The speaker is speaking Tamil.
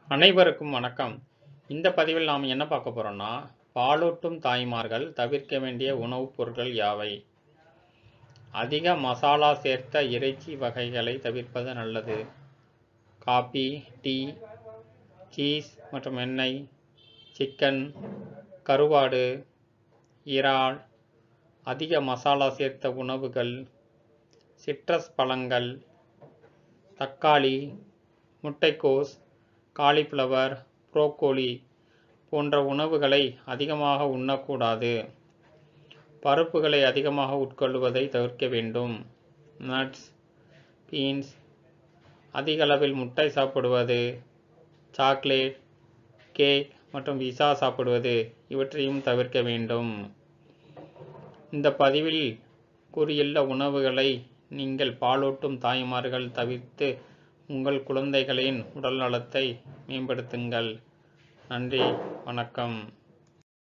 அனைவருக்கும் வணக்கம் இந்த பதிவில் நாம் என்ன பார்க்க போறோம்னா பாலூட்டும் தாய்மார்கள் தவிர்க்க வேண்டிய உணவுப் பொருட்கள் யாவை அதிக மசாலா சேர்த்த இறைச்சி வகைகளை தவிர்ப்பது நல்லது காபி டீ சீஸ் மற்றும் எண்ணெய் சிக்கன் கருவாடு இறால் அதிக மசாலா சேர்த்த உணவுகள் சிட்ரஸ் பழங்கள் தக்காளி முட்டைக்கோஸ் காலிஃப்ளவர் புரோக்கோலி போன்ற உணவுகளை அதிகமாக உண்ணக்கூடாது பருப்புகளை அதிகமாக உட்கொள்வதை தவிர்க்க வேண்டும் நட்ஸ் பீன்ஸ் அதிக அளவில் முட்டை சாப்பிடுவது சாக்லேட் கேக் மற்றும் விசா சாப்பிடுவது இவற்றையும் தவிர்க்க வேண்டும் இந்த பதிவில் கூறியுள்ள உணவுகளை நீங்கள் பாலூட்டும் தாய்மார்கள் தவிர்த்து உங்கள் குழந்தைகளின் உடல் நலத்தை மேம்படுத்துங்கள் நன்றி வணக்கம்